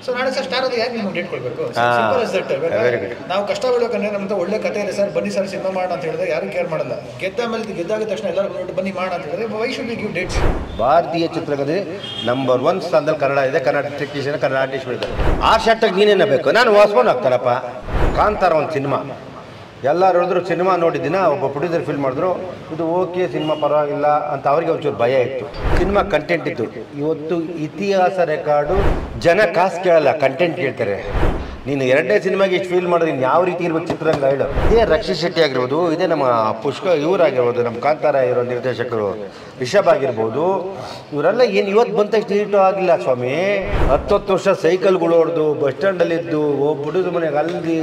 So ನಾಳೆ sir star ಅದು ಯಾಕೆ ನಿಮ್ಗೆ ಡೇಟ್ ಕೊಡಬೇಕು ಹಾ. Simple as that. ಇವಾಗ Very good. ನಾವು ಕಷ್ಟ ಬೀಳಬೇಕಂದ್ರೆ ನಮ್ಮ ಹತ್ರ ಒಳ್ಳೆ ಕತೆ ಇದೆ ಸರ್ ಬನ್ನಿ ಸರ್ ಸಿನಿಮಾ ಮಾಡೋಣ ಅಂತ ಹೇಳಿದ್ರೆ ಯಾರು ಕೇರ್ ಮಾಡಲ್ಲ ಗೆದ್ದ ಮೇಲೆ ಗೆದ್ದಾಗ ತಕ್ಷಣ ಎಲ್ಲರೂ ಬಂದ್ಬಿಟ್ಟು ಬನ್ನಿ ಮಾಡೋಣ ಅಂತ ಹೇಳಿದ್ರೆ ವೈ ಶುಡ್ ಗಿವ್ ಡೇಟ್ಸ್ ಭಾರತೀಯ ಚಿತ್ರರಂಗದಲ್ಲಿ ನಂಬರ್ ಒನ್ ಸ್ಥಾನದಲ್ಲಿ ಕನ್ನಡ ಇದೆ ಕನ್ನಡ ಟೆಕ್ನಿಷಿಯನ್ ಕನ್ನಡ ಆರ್ಟಿಸ್ಟ್ ಇದ್ದಾರೆ ಆ ಶರ್ಟಿಗೆ ನೀನೇನ ಬೇಕು ನಾನು ವಾಸ್ಪನ್ ಆಗ್ತಾರಪ್ಪ ಕಾಂತಾರ ಒಂದು ಸಿನಿಮಾ ಎಲ್ಲರೂ ಹೇಳಿದ್ರು ಸಿನಿಮಾ ನೋಡಿದ್ದೀನ ಒಬ್ಬ ಪ್ರೊಡ್ಯೂಸರ್ ಫೀಲ್ ಮಾಡಿದ್ರು ಇದು ಓಕೆ ಸಿನಿಮಾ ಪರವಾಗಿಲ್ಲ ಅಂತ ಅವರಿಗೆ ಒಂಚೂರು ಭಯ ಇತ್ತು ಸಿನಿಮಾ ಕಂಟೆಂಟ್ ಇತ್ತು ಇವತ್ತು ಇತಿಹಾಸ ರೆಕಾರ್ಡು ಜನ ಕಾಸು ಕೇಳಲ್ಲ ಕಂಟೆಂಟ್ ಕೇಳ್ತಾರೆ ನೀನು ಎರಡನೇ ಸಿನಿಮಾಗೆ ಇಷ್ಟು ಫೀಲ್ ಮಾಡಿದ್ರೆ ಇನ್ನು ಯಾವ ರೀತಿ ಇರ್ಬೇಕು ಚಿತ್ರರಂಗ ಹೇಳು ಇದೇ ರಕ್ಷಿತ್ ಶೆಟ್ಟಿ ಆಗಿರ್ಬೋದು ಇದೇ ನಮ್ಮ ಪುಷ್ಕ ಇವರಾಗಿರ್ಬೋದು ನಮ್ಮ ಕಾಂತಾರ ಇರೋ ನಿರ್ದೇಶಕರು ರಿಷಬ್ ಆಗಿರ್ಬೋದು ಇವರೆಲ್ಲ ಏನು ಇವತ್ತು ಬಂದ ತಕ್ಷಣ ನೀಟು ಆಗಿಲ್ಲ ಸ್ವಾಮಿ ಹತ್ತತ್ತು ವರ್ಷ ಸೈಕಲ್ಗಳು ಹೊಡೆದು ಬಸ್ ಸ್ಟ್ಯಾಂಡಲ್ಲಿದ್ದು ಒಬ್ಬ ಮನೆಗೆ ಅಲ್ದಿ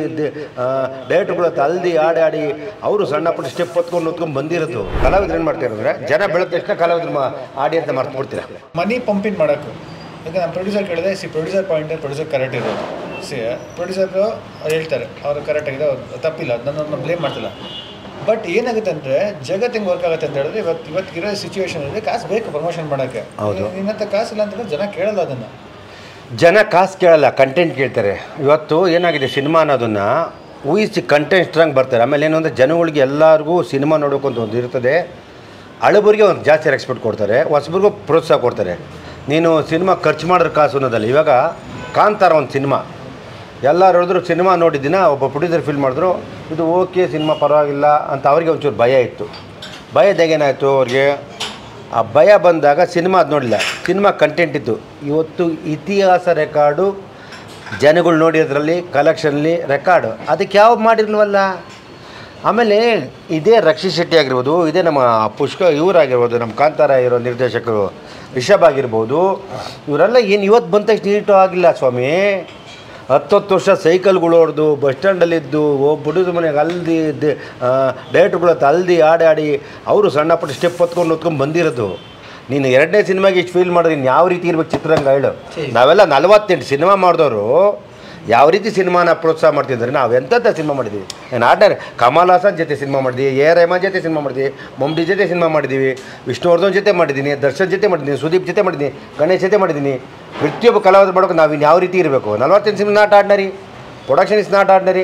ಡೇಟ್ಗಳ ಹತ್ರ ಅಲ್ದಿ ಆಡಿ ಆಡಿ ಅವರು ಸಣ್ಣ ಪುಟ್ಟ ಸ್ಟೆಪ್ ಹೊತ್ಕೊಂಡು ಹೊತ್ಕೊಂಡು ಬಂದಿರೋದು ಕಲಾವಿದ್ರು ಏನು ಮಾಡ್ತಾರೆ ಅಂದರೆ ಜನ ಬೆಳೆದ ತಕ್ಷಣ ಕಲಾವಿದ್ರು ಮಾ- ಆಡಿ ಅಂತ ಮರ್ತು ಬಿಡ್ತೀರಾ ಮನಿ ಪಂಪಿಂಗ್ ಮಾಡೋಕ್ಕೆ ಈಗ ನಮ್ಮ ಪ್ರೊಡ್ಯೂಸರ್ ಕೇಳಿದ್ರೆ C producer point producer correct ಇರೋದು ಸಿ ಪ್ರೊಡ್ಯೂಸರು ಅವ್ರು ಹೇಳ್ತಾರೆ ಅವರು ಕರೆಕ್ಟ್ ಆಗಿದೆ ಅವ್ರು ತಪ್ಪಿಲ್ಲ ನನ್ನನ್ನು ಬ್ಲೇಮ್ ಮಾಡ್ತಿಲ್ಲ ಬಟ್ ಏನಾಗುತ್ತೆ ಅಂದರೆ ಜಗತ್ತು ಹೆಂಗೆ ವರ್ಕ್ ಆಗುತ್ತೆ ಅಂತ ಹೇಳಿದ್ರೆ ಇವತ್ತು ಇವತ್ತಿರೋ ಸಿಚುವೇಶನ್ ಇದೆ ಕಾಸು ಬೇಕು ಪ್ರಮೋಷನ್ ಮಾಡೋಕ್ಕೆ ಹೌದು. ನಿನ್ನಂತ ಕಾಸಿಲ್ಲ ಅಂತಂದ್ರೆ ಜನ ಕೇಳಲ್ಲ ಅದನ್ನು ಜನ ಕಾಸು ಕೇಳಲ್ಲ ಕಂಟೆಂಟ್ ಕೇಳ್ತಾರೆ ಇವತ್ತು ಏನಾಗಿದೆ ಸಿನಿಮಾ ಅನ್ನೋದನ್ನು ಊಹಿಸಿ ಕಂಟೆಂಟ್ ಸ್ಟ್ರಾಂಗ್ ಬರ್ತಾರೆ ಆಮೇಲೆ ಏನು ಅಂದರೆ ಜನಗಳಿಗೆ ಎಲ್ಲರಿಗೂ ಸಿನಿಮಾ ನೋಡೋಕೆ ಅಂತ ಒಂದು ಇರ್ತದೆ ಹಳಬರಿಗೆ ಒಂದು ಜಾಸ್ತಿ ರೆಸ್ಪೆಕ್ಟ್ ಕೊಡ್ತಾರೆ ಹೊಸಬ್ರಿಗೂ ಪ್ರೋತ್ಸಾಹ ಕೊಡ್ತಾರೆ ನೀನು ಸಿನಿಮಾ ಖರ್ಚು ಮಾಡಿರೋ ಕಾಸು ಅನ್ನೋದಲ್ಲ ಇವಾಗ ಕಾಂತಾರ ಒಂದು ಸಿನಿಮಾ ಎಲ್ಲರೂ ಹೇಳಿದ್ರು ಸಿನಿಮಾ ನೋಡಿದ್ದೀನ ಒಬ್ಬ ಪ್ರೊಡ್ಯೂಸರ್ ಫೀಲ್ ಮಾಡಿದ್ರು ಇದು ಓಕೆ ಸಿನಿಮಾ ಪರವಾಗಿಲ್ಲ ಅಂತ ಅವರಿಗೆ ಒಂಚೂರು ಭಯ ಇತ್ತು ಭಯದಾಗ ಏನಾಯಿತು ಅವ್ರಿಗೆ ಆ ಭಯ ಬಂದಾಗ ಸಿನಿಮಾ ಅದು ನೋಡಲಿಲ್ಲ ಸಿನಿಮಾ ಕಂಟೆಂಟ್ ಇತ್ತು ಇವತ್ತು ಇತಿಹಾಸ ರೆಕಾರ್ಡು ಜನಗಳು ನೋಡಿದ್ರಲ್ಲಿ ಕಲೆಕ್ಷನ್ಲಿ ರೆಕಾರ್ಡು ಅದಕ್ಕೆ ಯಾವ ಮಾಡಿರ್ಲ್ವಲ್ಲ ಆಮೇಲೆ ಇದೇ ರಕ್ಷಿತ್ ಶೆಟ್ಟಿ ಆಗಿರ್ಬೋದು ಇದೇ ನಮ್ಮ ಪುಷ್ಕ ಇವರಾಗಿರ್ಬೋದು ನಮ್ಮ ಕಾಂತಾರ ಇರೋ ನಿರ್ದೇಶಕರು ರಿಷಬ್ ಆಗಿರ್ಬೋದು ಇವರೆಲ್ಲ ಏನು ಇವತ್ತು ಬಂದ ತಕ್ಷಣ ನೀಟು ಆಗಿಲ್ಲ ಸ್ವಾಮಿ ಹತ್ತತ್ತು ವರ್ಷ ಸೈಕಲ್ಗಳು ಹೊಡೆದು ಬಸ್ ಸ್ಟ್ಯಾಂಡಲ್ಲಿದ್ದು ಒಬ್ಬ ಮನೆಗೆ ಅಲ್ದಿ ಡೇಟ್ಗಳ ಹತ್ರ ಅಲ್ದಿ ಆಡಿ ಆಡಿ ಅವರು ಸಣ್ಣ ಪುಟ್ಟ ಸ್ಟೆಪ್ ಹೊತ್ಕೊಂಡು ಹೊತ್ಕೊಂಡು ಬಂದಿರೋದು ನೀನು ಎರಡನೇ ಸಿನಿಮಾಗೆ ಇಷ್ಟು ಫೀಲ್ ಮಾಡಿದ್ರೆ ಇನ್ನು ಯಾವ ರೀತಿ ಇರ್ಬೇಕು ಚಿತ್ರರಂಗ ಹೇಳು ನಾವೆಲ್ಲ ನಲವತ್ತೆಂಟು ಸಿನಿಮಾ ಮಾಡಿದವರು ಯಾವ ರೀತಿ ಸಿನಿಮಾನ ಪ್ರೋತ್ಸಾಹ ಮಾಡ್ತಿದ್ದಾರೆ ನಾವು ಎಂಥದ್ದು ಸಿನಿಮಾ ಮಾಡಿದ್ದೀವಿ ನಾನು ಆರ್ಡರ್ ಕಮಲ್ ಹಾಸನ್ ಜೊತೆ ಸಿನಿಮಾ ಮಾಡಿದ್ದೀವಿ ಎ ರೆಹಮಾನ್ ಜೊತೆ ಸಿನಿಮಾ ಮಾಡಿದ್ದೀವಿ ಮಮ್ಟಿ ಜೊತೆ ಸಿನಿಮಾ ಮಾಡಿದ್ದೀವಿ ವಿಷ್ಣುವರ್ಧನ್ ಜೊತೆ ಮಾಡಿದ್ದೀನಿ ದರ್ಶನ್ ಜೊತೆ ಮಾಡಿದ್ದೀನಿ ಸುದೀಪ್ ಜೊತೆ ಮಾಡಿದ್ದೀನಿ ಗಣೇಶ್ ಜೊತೆ ಮಾಡಿದ್ದೀನಿ ಪ್ರತಿಯೊಬ್ಬ ಕಲಾವಿದರು ಮಾಡೋಕೆ ನಾವು ಇನ್ನು ಯಾವ ರೀತಿ ಇರಬೇಕು ನಲ್ವತ್ತೆಂಟು cinema not ordinary production is not ordinary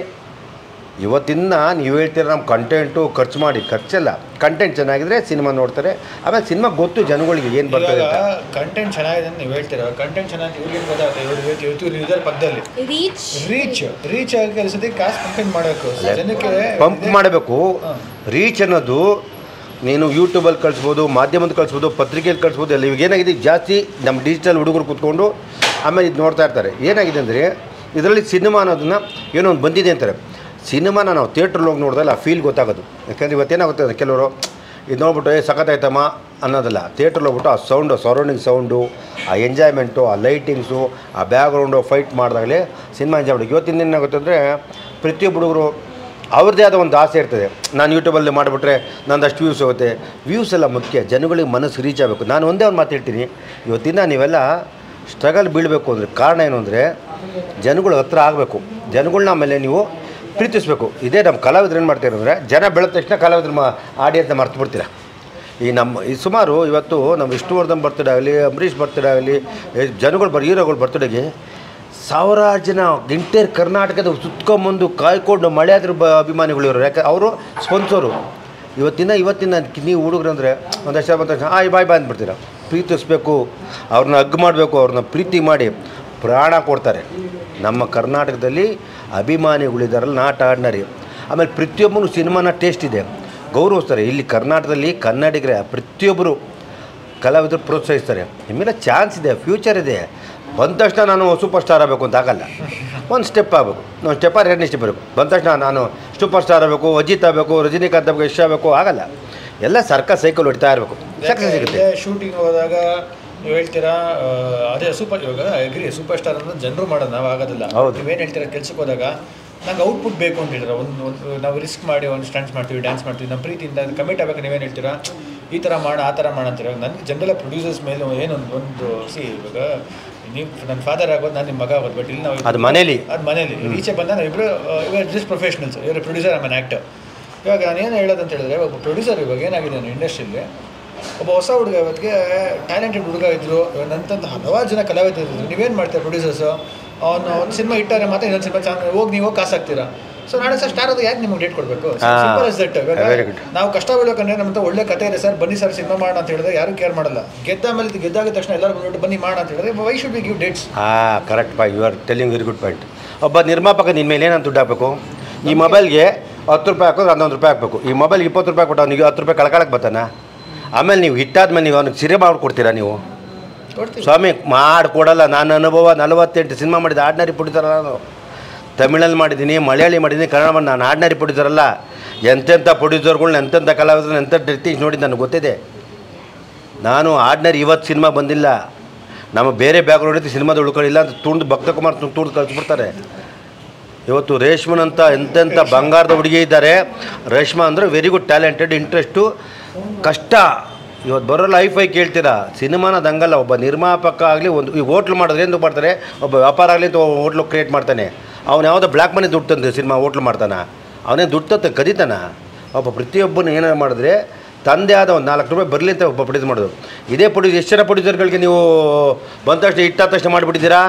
ಇವತ್ತಿನ ನೀವು ಹೇಳ್ತೀರ ನಮ್ಮ ಕಂಟೆಂಟು ಖರ್ಚು ಮಾಡಿ ಖರ್ಚಲ್ಲ ಕಂಟೆಂಟ್ ಚೆನ್ನಾಗಿದ್ರೆ ಸಿನಿಮಾ ನೋಡ್ತಾರೆ ಆಮೇಲೆ ಸಿನಿಮಾ ಗೊತ್ತು ಜನಗಳಿಗೆ ಏನು ಬರ್ತದೆ ಇವಾಗ ಅಂತ ಕಂಟೆಂಟ್ ಚೆನ್ನಾಗಿದೆ ಅಂತ ನೀವು ಹೇಳ್ತೀರಾ ಕಂಟೆಂಟ್ ಚೆನ್ನಾಗಿ ಇವ್ರಿಗೆ ಗೊತ್ತಾಗುತ್ತೆ ಇವ್ರು ಇವತ್ತು ಇವ್ರು ಇದ್ದಾರೆ ಪಕ್ಕದಲ್ಲಿ ರೀಚ್ ರೀಚ್ ರೀಚ್ ಆಗಿ ಕೆಲಸದ ಕಾಸು ಪಂಪಿಂಗ್ ಮಾಡಬೇಕು ಜನಕ್ಕೆ ಪಂಪ್ ಮಾಡಬೇಕು ರೀಚ್ ಅನ್ನೋದು ನೀನು ಯೂಟ್ಯೂಬಲ್ಲಿ ಕಳಿಸ್ಬೋದು ಮಾಧ್ಯಮದ ಕಳಿಸ್ಬೋದು ಪತ್ರಿಕೆಯಲ್ಲಿ ಕಳಿಸ್ಬೋದು ಎಲ್ಲ ಇವಾಗ ಏನಾಗಿದೆ ಜಾಸ್ತಿ ನಮ್ಮ ಡಿಜಿಟಲ್ ಹುಡುಗರು ಕೂತ್ಕೊಂಡು ಆಮೇಲೆ ಇದು ನೋಡ್ತಾ ಇರ್ತಾರೆ ಏನಾಗಿದೆ ಅಂದರೆ ಇದರಲ್ಲಿ ಸಿನಿಮಾ ಅನ್ನೋದನ್ನ ಏನೋ ಒಂದು ಬಂದಿದೆ ಅಂತಾರೆ ಸಿನಿಮಾನ ನಾವು ಥಿಯೇಟ್ರಲ್ಲಿ ಹೋಗಿ ನೋಡಿದ್ರೆ ಆ ಫೀಲ್ ಗೊತ್ತಾಗೋದು ಯಾಕಂದರೆ ಇವತ್ತೇನಾಗುತ್ತೆ ಅಂದರೆ ಕೆಲವರು ಇದು ನೋಡ್ಬಿಟ್ಟು ಏ ಸಖತ್ತಾಯ್ತಮ್ಮ ಅನ್ನೋದಲ್ಲ ಥಿಯೇಟ್ರಲ್ಲಿ ಹೋಗ್ಬಿಟ್ಟು ಆ ಸೌಂಡು ಸರೌಂಡಿಂಗ್ ಸೌಂಡು ಆ ಎಂಜಾಯ್ಮೆಂಟು ಆ ಲೈಟಿಂಗ್ಸು ಆ ಬ್ಯಾಕ್ಗ್ರೌಂಡು ಫೈಟ್ ಮಾಡಿದಾಗಲೇ ಸಿನಿಮಾ ಎಂಜಾಯ್ ಮಾಡಿ ಇವತ್ತಿನ ಏನಾಗುತ್ತೆ ಅಂದರೆ ಪ್ರತಿಯೊಬ್ಬ ಹುಡುಗರು ಅವ್ರದ್ದೇ ಆದ ಒಂದು ಆಸೆ ಇರ್ತದೆ ನಾನು ಯೂಟ್ಯೂಬಲ್ಲಿ ಮಾಡಿಬಿಟ್ರೆ ನಂದಷ್ಟು ವ್ಯೂಸ್ ಹೋಗುತ್ತೆ ವ್ಯೂಸ್ ಎಲ್ಲ ಮುಖ್ಯ ಜನಗಳಿಗೆ ಮನಸ್ಸು ರೀಚ್ ಆಗಬೇಕು ನಾನು ಒಂದೇ ಒಂದು ಮಾತು ಹೇಳ್ತೀನಿ ಇವತ್ತಿನ ನೀವೆಲ್ಲ ಸ್ಟ್ರಗಲ್ ಬೀಳಬೇಕು ಅಂದರೆ ಕಾರಣ ಏನು ಅಂದರೆ ಜನಗಳು ಹತ್ರ ಆಗಬೇಕು ಜನಗಳನ್ನ ಆಮೇಲೆ ನೀವು ಪ್ರೀತಿಸ್ಬೇಕು ಇದೇ ನಮ್ಮ ಕಲಾವಿದ್ರು ಏನು ಮಾಡ್ತಾರೆ ಅಂದರೆ ಜನ ಬೆಳೆದ ತಕ್ಷಣ ಕಲಾವಿದ್ರ ಮಾ ಆಡಿ ಅಂತ ಮರ್ತು ಬಿಡ್ತೀರಾ ಈ ನಮ್ಮ ಈ ಸುಮಾರು ಇವತ್ತು ನಮ್ಮ ವಿಷ್ಣುವರ್ಧನ್ ಬರ್ತಡೇ ಆಗಲಿ ಅಂಬರೀಷ್ ಬರ್ತಡೇ ಆಗಲಿ ಜನಗಳು ಬರ್ ಹೀರೋಗಳು ಬರ್ತಡೇಗೆ ಸಾವಿರಾರು ಜನ ಇಂಟೇರ್ ಕರ್ನಾಟಕದ ಸುತ್ಕೊಂಬಂದು ಕಾಯ್ಕೊಂಡು ಮಳೆ ಆದ್ರೂ ಬ ಅಭಿಮಾನಿಗಳು ಇರೋರು ಯಾಕೆ ಅವರು ಸ್ಪಾನ್ಸರು ಇವತ್ತಿನ ಇವತ್ತಿನ ನೀವು ಹುಡುಗರು ಅಂದರೆ ಒಂದಷ್ಟು ಜನ ಬಂದ ತಕ್ಷಣ ಆಯ್ ಬಾಯ್ ಬಾಯ್ ಅಂದ್ಬಿಡ್ತೀರ ಪ್ರೀತಿಸ್ಬೇಕು ಅವ್ರನ್ನ ಹಗ್ ಮಾಡಬೇಕು ಅವ್ರನ್ನ ಪ್ರೀತಿ ಮಾಡಿ ಪ್ರಾಣ ಕೊಡ್ತಾರೆ ನಮ್ಮ ಕರ್ನಾಟಕದಲ್ಲಿ ಅಭಿಮಾನಿಗಳಿದಾರಲ್ಲ ನಾಟ್ ಆರ್ಡಿನರಿ ಆಮೇಲೆ ಪ್ರತಿಯೊಬ್ಬನು ಸಿನಿಮಾನ ಟೇಸ್ಟ್ ಇದೆ ಗೌರವಿಸ್ತಾರೆ ಇಲ್ಲಿ ಕರ್ನಾಟಕದಲ್ಲಿ ಕನ್ನಡಿಗರೇ ಪ್ರತಿಯೊಬ್ಬರು ಕಲಾವಿದರು ಪ್ರೋತ್ಸಾಹಿಸ್ತಾರೆ ನಿಮ್ಮೆಲ್ಲ ಚಾನ್ಸ್ ಇದೆ ಫ್ಯೂಚರ್ ಇದೆ ಬಂದ ತಕ್ಷಣ ನಾನು ಸೂಪರ್ ಸ್ಟಾರ್ ಆಗಬೇಕು ಅಂತ ಆಗಲ್ಲ ಒಂದು ಸ್ಟೆಪ್ ಆಗಬೇಕು ಒಂದು ಸ್ಟೆಪ್ ಎರಡನೇ ಸ್ಟೆಪ್ ಬರಬೇಕು ಬಂದ ತಕ್ಷಣ ನಾನು ಸೂಪರ್ ಸ್ಟಾರ್ ಆಗಬೇಕು ಅಜಿತ್ ಆಗಬೇಕು ರಜನಿಕಾಂತ್ ಆಗಬೇಕು ಯಶ್ ಆಗಬೇಕು ಆಗಲ್ಲ ಎಲ್ಲ ಸರ್ಕಾರ ಸೈಕಲ್ ಹೊಡಿತಾ ಇರಬೇಕು ಸಕ್ಸಸ್ ಸಿಗುತ್ತೆ ಶೂಟಿಂಗ್ ಹೋದಾಗ ನೀವು ಹೇಳ್ತೀರಾ ಆ, ಅದೇ ಸೂಪರ್ ಇವಾಗ ಅಗ್ರಿ ಸೂಪರ್ ಸ್ಟಾರ್ ಅನ್ನೋದು ಜನರು ಮಾಡೋದು ನಾವು ಆಗೋದಿಲ್ಲ ಹೌದು. ನೀವೇನು ಹೇಳ್ತೀರಾ ಕೆಲ್ಸಕ್ಕೆ ಹೋದಾಗ ನಂಗೆ ಔಟ್ಪುಟ್ ಬೇಕು ಅಂತ ಹೇಳಿದ್ರೆ ಒಂದು ಒಂದು ನಾವು ರಿಸ್ಕ್ ಮಾಡಿ ಒಂದು ಸ್ಟಂಟ್ಸ್ ಮಾಡ್ತೀವಿ ಡ್ಯಾನ್ಸ್ ಮಾಡ್ತೀವಿ ನಮ್ಮ ಪ್ರೀತಿಯಿಂದ ಕಮಿಟ್ ಆಗಬೇಕು ನೀವೇನು ಹೇಳ್ತೀರಾ ಈ ಥರ ಮಾಡ ಆ ಥರ ಮಾಡ ಅಂತೀರ ನನಗೆ ಜನರಲ್ಲ ಪ್ರೊಡ್ಯೂಸರ್ಸ್ ಮೇಲೆ ಏನೊಂದು ಒಂದು ಸಿ ಇವಾಗ ನೀವು ನನ್ನ ಫಾದರ್ ಆಗೋದು ನಾನು ನಿಮ್ಮ ಮಗ ಆಗೋದು ಬಟ್ ಇಲ್ಲಿ ನಾವು ಅದು ಮನೇಲಿ ಅದು ಮನೇಲಿ ಈಚೆ ಬಂದ ನಾವು ಇಬ್ಬರು ಇವಾಗ ಜಸ್ಟ್ ಪ್ರೊಫೆಷನಲ್ಸ್ ಇವರು ಪ್ರೊಡ್ಯೂಸರ್ ಆಮ್ ಆ್ಯಕ್ಟರ್ ಇವಾಗ ನಾನೇನು ಹೇಳೋದು ಅಂತ ಹೇಳಿದ್ರೆ ಒಬ್ಬ ಪ್ರೊಡ್ಯೂಸರ್ ಇವಾಗ ಏನಾಗಿದೆ ಇಂಡಸ್ಟ್ರಿಯಲ್ಲಿ ಒಬ್ಬ ಹೊಸ ಹುಡುಗ ಇವತ್ತಿಗೆ ಟ್ಯಾಲೆಂಟೆಡ್ ಹುಡುಗ ಇದ್ರು ನಂತಂತ ಹಲವಾರು ಜನ ಕಲಾವಿದರು ಇದ್ರು ನೀವೇನು ಮಾಡ್ತೀರಾ ಪ್ರೊಡ್ಯೂಸರ್ಸು ಅವನು ಒಂದು ಸಿನಿಮಾ ಇಟ್ಟಾರೆ ಮತ್ತೆ ಇನ್ನೊಂದು ಸಿನಿಮಾ ಚೆನ್ನಾಗಿ ಹೋಗಿ ನೀವು ಕಾಸು ಹಾಕ್ತೀರಾ ಸೊ ನಾಳೆ ಸರ್ ಸ್ಟಾರ್ ಅದು ಯಾಕೆ ನಿಮ್ಗೆ ಡೇಟ್ ಕೊಡಬೇಕು ಹಾ. Simple is that Very good. ನಾವು ಕಷ್ಟ ಬೀಳ್ಬೇಕಂದ್ರೆ ನಮ್ಮ ಹತ್ರ ಒಳ್ಳೆ ಕತೆ ಇದೆ ಸರ್ ಬನ್ನಿ ಸರ್ ಸಿನಿಮಾ ಮಾಡೋಣ ಅಂತ ಹೇಳಿದ್ರೆ ಯಾರು ಕೇರ್ ಮಾಡಲ್ಲ ಗೆದ್ದ ಮೇಲೆ ಇದು ಗೆದ್ದಾದ ತಕ್ಷಣ ಎಲ್ಲರೂ ಬಂದ್ಬಿಟ್ಟು ಬನ್ನಿ ಮಾಡೋಣ ಅಂತ ಹೇಳಿದ್ರೆ why should be give dates ಹಾಂ ಕರೆಕ್ಟ್ ಪಾ you are telling very good point ಒಬ್ಬ ನಿರ್ಮಾಪಕ ನಿನ್ನ ಮೇಲೆ ಏನಂತ ದುಡ್ಡು ಹಾಕಬೇಕು ಈ ಮೊಬೈಲ್ಗೆ ಹತ್ತು ರೂಪಾಯಿ ಹಾಕೋದು ಹನ್ನೊಂದು ರೂಪಾಯಿ ಹಾಕಬೇಕು ಈ ಮೊಬೈಲ್ ಇಪ್ಪತ್ತು ರೂಪಾಯಿ ಕೊಟ್ಟು ಅವನಿಗೆ ಹತ್ತು ರೂಪಾಯಿ ಕಳ್ಕೊಳಕ್ಕೆ ಬರ್ತಾನ ಆಮೇಲೆ ನೀವು ಹಿಟ್ಟಾದ್ಮೇಲೆ ನೀವು ಅವ್ನಿಗೆ ಸಿರೆ ಮಾಡ್ಕೊಡ್ತೀರಾ ನೀವು ಕೊಡ್ತೀವಿ ಸ್ವಾಮಿ ಮಾಡಿಕೊಡಲ್ಲ ನಾನು ಅನುಭವ ನಲವತ್ತೆಂಟು ಸಿನಿಮಾ ಮಾಡಿದ ಆರ್ಡಿನರಿ ಪ್ರೊಡ್ಯೂಸರ್ ನಾನು ತಮಿಳಲ್ಲಿ ಮಾಡಿದ್ದೀನಿ ಮಲಯಾಳಿ ಮಾಡಿದ್ದೀನಿ ಕನ್ನಡ ಮಾಡಿ ನಾನು ಆರ್ಡಿನರಿ ಪ್ರೊಡ್ಯೂಸರ್ ಅಲ್ಲ ಎಂತೆಂಥ ಪ್ರೊಡ್ಯೂಸರ್ಗಳ್ನ ಎಂತೆಂಥ ಕಲಾವಿದ್ರು ಎಂಥ ಟೆಕ್ನಿಕ್ಸ್ ನೋಡಿ ನನಗೆ ಗೊತ್ತಿದೆ ನಾನು ಆರ್ಡಿನರಿ ಇವತ್ತು ಸಿನಿಮಾ ಬಂದಿಲ್ಲ ನಮ್ಮ ಬೇರೆ ಬ್ಯಾಕ್ಗ್ರೌಂಡ್ ಐತಿ ಸಿನಿಮಾದ ಉಳ್ಕೊಳ್ಳಿಲ್ಲ ಅಂತ ತುಂಡು ಭಕ್ತ ಕುಮಾರ್ ತುಂಡು ಕಳಿಸ್ಬಿಡ್ತಾರೆ ಇವತ್ತು ರೇಷ್ಮನ್ ಅಂತ ಎಂತೆಂಥ ಬಂಗಾರದ ಹುಡುಗಿ ಇದ್ದಾರೆ ರೇಷ್ಮಾ ಅಂದರೆ ವೆರಿ ಗುಡ್ ಟ್ಯಾಲೆಂಟೆಡ್ ಇಂಟ್ರೆಸ್ಟು ಕಷ್ಟ ಇವತ್ತು ಬರೋ ಲೈಫ್ ಆಗಿ ಕೇಳ್ತೀರಾ ಸಿನಿಮಾನ ಹಂಗಲ್ಲ ಒಬ್ಬ ನಿರ್ಮಾಪಕ ಆಗಲಿ ಒಂದು ಈಗ ಹೋಟ್ಲು ಮಾಡಿದ್ರೆ ಎಂದು ಮಾಡ್ತಾರೆ ಒಬ್ಬ ವ್ಯಾಪಾರ ಆಗಲಿ ಅಂತ ಹೋಟ್ಲು ಕ್ರಿಯೇಟ್ ಮಾಡ್ತಾನೆ ಅವ್ನು ಯಾವುದೋ ಬ್ಲ್ಯಾಕ್ ಮನಿ ದುಡ್ಡು ತಂದೆ ಸಿನಿಮಾ ಹೋಟ್ಲು ಮಾಡ್ತಾನೆ ಅವನೇ ದುಡ್ಡು ತತ್ತ ಕದೀತಾನ ಒಬ್ಬ ಪ್ರತಿಯೊಬ್ಬನ ಏನಾರು ಮಾಡಿದ್ರೆ ತಂದೆ ಆದ ಒಂದು ನಾಲ್ಕು ರೂಪಾಯಿ ಬರಲಿ ಅಂತ ಒಬ್ಬ ಪ್ರೊಡ್ಯೂಸ್ ಮಾಡೋದು ಇದೇ ಪ್ರೊಡ್ಯೂಸ್ ಎಷ್ಟು ಜನ ಪ್ರೊಡ್ಯೂಸರ್ಗಳಿಗೆ ನೀವು ಬಂದ ತಕ್ಷಣ ಇಟ್ಟಾದ ತಕ್ಷಣ ಮಾಡಿಬಿಟ್ಟಿದ್ದೀರಾ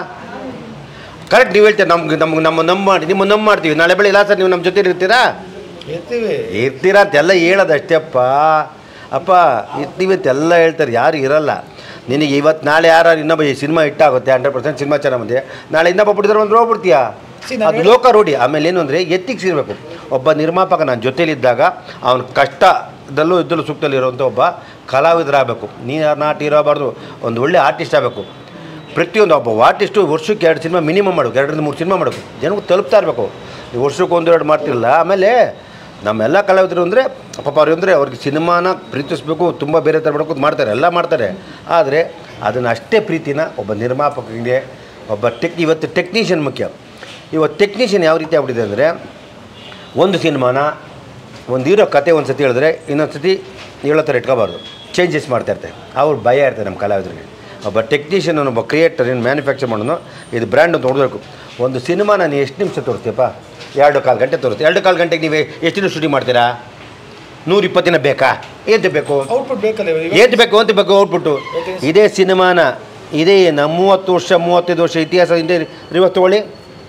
ಕರೆಕ್ಟ್ ನೀವು ಹೇಳ್ತೀರಾ ನಮ್ಗೆ ನಮ್ಗೆ ನಮ್ಮ ನಮ್ಮ ಮಾಡಿ ನಿಮ್ಮ ನಮ್ಮ ಮಾಡ್ತೀವಿ ನಾಳೆ ಬೆಳೆ ಇಲ್ಲ ಸರ್ ನೀವು ನಮ್ಮ ಜೊತೆ ಇರ್ತೀರಾ ಇರ್ತೀವಿ ಇರ್ತೀರಾ ಅಂತೆಲ್ಲ ಹೇಳೋದು ಅಷ್ಟೇಪ್ಪ ಅಪ್ಪ ಇರ್ತೀವಿ ಅಂತೆಲ್ಲ ಹೇಳ್ತಾರೆ ಯಾರು ಇರಲ್ಲ ನಿನಗೆ ಇವತ್ತು ನಾಳೆ ಯಾರು ಇನ್ನೊಬ್ಬ ಈ ಸಿನಿಮಾ ಇಟ್ಟಾಗುತ್ತೆ ಹಂಡ್ರೆಡ್ ಪರ್ಸೆಂಟ್ ಸಿನಿಮಾ ಚೆನ್ನಾಗಿ ಬಂದಿದೆ ನಾಳೆ ಇನ್ನೊಬ್ಬ ಬಿಟ್ಟಿದ್ರೆ ಒಂದು ಹೋಗ್ಬಿಡ್ತೀಯಾ See, ನಾನು ಅದು ಲೋಕ ರೂಢಿ ಆಮೇಲೆ ಏನು ಅಂದರೆ ಎತ್ತಿಕ್ಸ್ ಇರಬೇಕು ಒಬ್ಬ ನಿರ್ಮಾಪಕ ನಾನು ಜೊತೇಲಿದ್ದಾಗ ಅವನ ಕಷ್ಟದಲ್ಲೂ ಇದ್ದಲ್ಲೂ ಸುಖದಲ್ಲಿ ಇರುವಂಥ ಒಬ್ಬ ಕಲಾವಿದರಾಗಬೇಕು ನೀನು ನಾಟಿ ಇರಬಾರ್ದು ಒಂದು ಒಳ್ಳೆ ಆರ್ಟಿಸ್ಟ್ ಆಗಬೇಕು ಪ್ರತಿಯೊಂದು ಒಬ್ಬ ಆರ್ಟಿಸ್ಟು ವರ್ಷಕ್ಕೆ ಎರಡು ಸಿನಿಮಾ ಮಿನಿಮಮ್ ಮಾಡಬೇಕು ಎರಡರಿಂದ ಮೂರು ಸಿನಿಮಾ ಮಾಡಬೇಕು ಜನಕ್ಕೆ ತಲುಪ್ತಾ ಇರಬೇಕು ನೀವು ವರ್ಷಕ್ಕೆ ಒಂದೆರಡು ಮಾಡ್ತಿರಲ್ಲ ಆಮೇಲೆ ನಮ್ಮೆಲ್ಲ ಕಲಾವಿದರು ಅಂದರೆ ಪಾಪ ಅವ್ರು ಅಂದರೆ ಅವ್ರಿಗೆ ಸಿನಿಮಾನ ಪ್ರೀತಿಸ್ಬೇಕು ತುಂಬ ಬೇರೆ ಥರ ಮಾಡಬೇಕು ಅಂತ ಮಾಡ್ತಾರೆ ಎಲ್ಲ ಮಾಡ್ತಾರೆ ಆದರೆ ಅದನ್ನು ಅಷ್ಟೇ ಪ್ರೀತಿನ ಒಬ್ಬ ನಿರ್ಮಾಪಕನಿಗೆ ಒಬ್ಬ ಟೆಕ್ ಇವತ್ತು ಟೆಕ್ನಿಷಿಯನ್ ಮುಖ್ಯ ಇವತ್ತು ಟೆಕ್ನಿಷಿಯನ್ ಯಾವ ರೀತಿ ಆಗ್ಬಿಟ್ಟಿದೆ ಅಂದರೆ ಒಂದು ಸಿನಿಮಾನ ಒಂದು ಇರೋ ಕತೆ ಒಂದು ಸತಿ ಹೇಳಿದ್ರೆ ಇನ್ನೊಂದು ಸತಿ ಹೇಳೋ ಥರ ಇಟ್ಕೋಬಾರ್ದು ಚೇಂಜಸ್ ಮಾಡ್ತಾ ಇರ್ತಾರೆ ಅವ್ರು ಭಯ ಇರ್ತಾರೆ ನಮ್ಮ ಕಲಾವಿದರಿಗೆ ಒಬ್ಬ ಟೆಕ್ನಿಷಿಯನ್ ಒಬ್ಬ ಕ್ರಿಯೇಟರ್ ಏನು ಮ್ಯಾನುಫ್ಯಾಕ್ಚರ್ ಮಾಡೋನು ಇದು ಬ್ರ್ಯಾಂಡ್ ಅಂತ ನೋಡಬೇಕು ಒಂದು ಸಿನಿಮಾನ ನೀವು ಎಷ್ಟು ನಿಮಿಷ ತೋರಿಸ್ತೀಯಪ್ಪ ಎರಡು ಕಾಲು ಗಂಟೆ ತೋರಿಸ್ತೀವಿ ಎರಡು ಕಾಲು ಗಂಟೆಗೆ ನೀವು ಎಷ್ಟು ದಿನ ಶೂಟಿಂಗ್ ಮಾಡ್ತೀರಾ ನೂರ ಇಪ್ಪತ್ತು ದಿನ ಬೇಕಾ ಏನು ಬೇಕು ಔಟ್ಪುಟ್ ಬೇಕಲ್ಲ ಇವಾಗ? ಏತ್ ಬೇಕು ಅಂತ ಬೇಕು ಔಟ್ಬಿಟ್ಟು ಇದೇ ಸಿನಿಮಾನ ಇದೇ ನಮ್ಮ ಮೂವತ್ತು ವರ್ಷ ಮೂವತ್ತೈದು ವರ್ಷ ಇತಿಹಾಸ ಹಿಂದೆ ರಿವರ್ಸ್ ತೊಗೊಳ್ಳಿ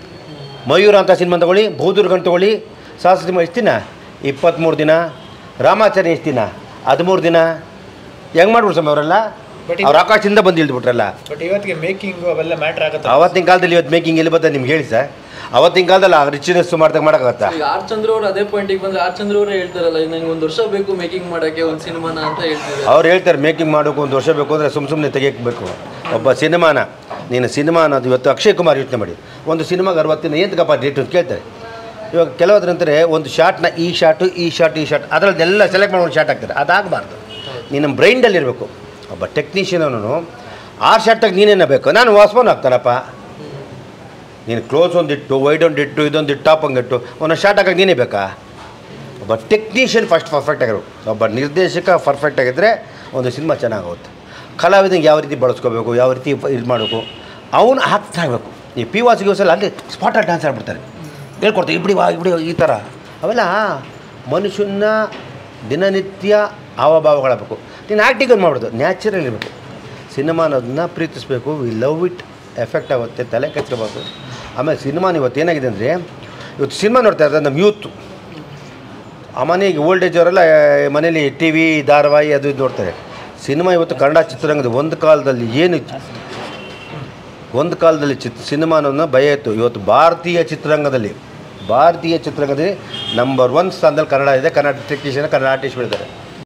ಮಯೂರ ಅಂತ ಸಿನಿಮಾ ತಗೊಳ್ಳಿ ಬೌದ್ಧರ್ಗಂಡ್ ತೊಗೊಳ್ಳಿ ಸಾಹಸ ಸಿನಿಮಾ ಎಷ್ಟು ದಿನ ಇಪ್ಪತ್ತ್ಮೂರು ದಿನ ರಾಮಾಚಾರ್ಯ ಎಷ್ಟು ದಿನ ಹದಿಮೂರು ದಿನ ಹೆಂಗೆ ಮಾಡ್ಬಿಡು ಸ್ವಾಮಿ ಅವರೆಲ್ಲ But ಅವ್ರು ಆಕಾಶದಿಂದ ಬಂದು ಇಳಿದ್ಬಿಟ್ರಲ್ಲ ಬಟ್ ಇವತ್ತಿಗೆ ಮೇಕಿಂಗು ಅವೆಲ್ಲ ಮ್ಯಾಟ್ರ್ ಆಗುತ್ತೆ ಅವತ್ತಿನ ಕಾಲದಲ್ಲಿ ಇವತ್ತು ಮೇಕಿಂಗ್ ಎಲ್ಲಿ ಬರ್ತದೆ ನಿಮ್ಗೆ ಹೇಳಿ ಸರ್ ಅವತ್ತಿನ ಕಾಲದಲ್ಲಿ ಆ ರಿಚ್ನೆಸ್ ಮಾಡ್ದಾಗ ಮಾಡೋಕ್ಕಾಗತ್ತಾ ಈಗ ಆರ್ ಚಂದ್ರ ಅವ್ರು ಅದೇ ಪಾಯಿಂಟಿಗೆ ಬಂದ್ರೆ ಆರ್ ಚಂದ್ರ ಅವರೇ ಹೇಳ್ತಾರಲ್ಲ ಈಗ ನಂಗೆ ಒಂದು ವರ್ಷ ಬೇಕು ಮೇಕಿಂಗ್ ಮಾಡಕ್ಕೆ ಒಂದು ಸಿನಿಮಾನ ಅಂತ ಹೇಳ್ತಿದ್ದಾರೆ ಅವ್ರು ಹೇಳ್ತಾರೆ ಮೇಕಿಂಗ್ ಮಾಡೋಕೆ ಒಂದು ವರ್ಷ ಬೇಕು ಅಂದರೆ ಸುಮ್ಮ ಸುಮ್ಮನೆ ತೆಗಿಯಬೇಕು ಒಬ್ಬ ಸಿನಿಮಾನ ನೀನು ಸಿನಿಮಾ ಅನ್ನೋದು ಇವತ್ತು ಅಕ್ಷಯ್ ಕುಮಾರ್ ಯೋಚನೆ ಮಾಡಿ ಒಂದು ಸಿನಿಮಾಗೆ ಅರವತ್ತಿನ ಎಂತಕ್ಕಪ್ಪ ಡೇಟ್ ಅಂತ ಕೇಳ್ತಾರೆ ಇವಾಗ ಕೆಲವೊದ್ರ ಅಂತಾರೆ ಒಂದು ಶಾರ್ಟ್ನ ಈ ಶಾರ್ಟು ಈ ಶಾರ್ಟ್ ಈ ಶಾರ್ಟ್ ಅದರದ್ದೆಲ್ಲ ಸೆಲೆಕ್ಟ್ ಮಾಡಿ ಒಂದು ಶಾರ್ಟ್ ಹಾಕ್ತಾರೆ ಅದಾಗಬಾರ್ದು ನೀನು ನಮ್ಮ ಬ್ರೈಂಡಲ್ಲಿ ಇರಬೇಕು ಒಬ್ಬ ಟೆಕ್ನಿಷಿಯನ್ ಅವನು ಆರು ಶಾರ್ಟಾಗಿ ನೀನೇನ ಬೇಕು ನಾನು ವಾಸ್ಫೋನ್ ಹಾಕ್ತಾನಪ್ಪ ನೀನು ಕ್ಲೋಸ್ ಒಂದಿಟ್ಟು ವೈಡ್ ಒಂದಿಟ್ಟು ಇದೊಂದಿಟ್ಟು ಟಾಪ್ ಹಂಗಿಟ್ಟು ಒಂದೊಂದು ಶಾರ್ಟ್ ಹಾಕಕ್ಕೆ ನೀನೇ ಬೇಕಾ ಒಬ್ಬ ಟೆಕ್ನಿಷಿಯನ್ ಫಸ್ಟ್ ಪರ್ಫೆಕ್ಟ್ ಆಗಿರೋ ಒಬ್ಬ ನಿರ್ದೇಶಕ ಪರ್ಫೆಕ್ಟ್ ಆಗಿದ್ದರೆ ಒಂದು ಸಿನಿಮಾ ಚೆನ್ನಾಗುತ್ತೆ ಕಲಾವಿದಂಗೆ ಯಾವ ರೀತಿ ಬಳಸ್ಕೋಬೇಕು ಯಾವ ರೀತಿ ಇದು ಮಾಡಬೇಕು ಅವನು ಹಾಕ್ತಾ ಇರಬೇಕು ಈ ಪಿ ವಾಸಿಗೆ ಸಲ ಅಲ್ಲಿ ಸ್ಪಾಟಲ್ಲಿ ಡ್ಯಾನ್ಸ್ ಆಡ್ಬಿಡ್ತಾರೆ ಹೇಳ್ಕೊಡ್ತಾರೆ ಇಬ್ಡಿ ವಾ ಇಬ್ಡಿ ಈ ಥರ ಅವೆಲ್ಲ ಮನುಷ್ಯನ ದಿನನಿತ್ಯ ಹಾವಭಾವಗಳಾಗಬೇಕು ನೀನು ಆ್ಯಕ್ಟಿಂಗ್ ಮಾಡ್ಬಿಡೋದು ನ್ಯಾಚುರಲ್ ಇರಬೇಕು ಸಿನಿಮಾ ಅನ್ನೋದನ್ನ ಪ್ರೀತಿಸಬೇಕು ವಿ ಲವ್ ಇಟ್ ಎಫೆಕ್ಟ್ ಆಗುತ್ತೆ ತಲೆ ಕೆಚ್ಚಬಾರ್ದು ಆಮೇಲೆ ಸಿನಿಮಾನ ಇವತ್ತು ಏನಾಗಿದೆ ಅಂದರೆ ಇವತ್ತು ಸಿನಿಮಾ ನೋಡ್ತಾ ಇದ್ದಾರೆ ನಮ್ಮ ಯೂತ್ ಆ ಮನೆಗೆ ಓಲ್ಡ್ ಏಜ್ ಅವರೆಲ್ಲ ಮನೇಲಿ ಟಿ ವಿ ಧಾರಾವಾಹಿ ಅದು ಇದು ನೋಡ್ತಾರೆ ಸಿನಿಮಾ ಇವತ್ತು ಕನ್ನಡ ಚಿತ್ರರಂಗದ ಒಂದು ಕಾಲದಲ್ಲಿ ಏನು ಒಂದು ಕಾಲದಲ್ಲಿ ಚಿತ್ ಸಿನಿಮಾನನ್ನು ಭಯ ಇತ್ತು ಇವತ್ತು ಭಾರತೀಯ ಚಿತ್ರರಂಗದಲ್ಲಿ ಭಾರತೀಯ ಚಿತ್ರರಂಗದಲ್ಲಿ ನಂಬರ್ ಒನ್ ಸ್ಥಾನದಲ್ಲಿ ಕನ್ನಡ ಇದೆ ಕನ್ನಡ ಟೆಕ್ನಿಷಿಯನ್ ಕನ್ನಡ ಆರ್ಟಿಸ್ಟ್ಗಳಿದ್ದಾರೆ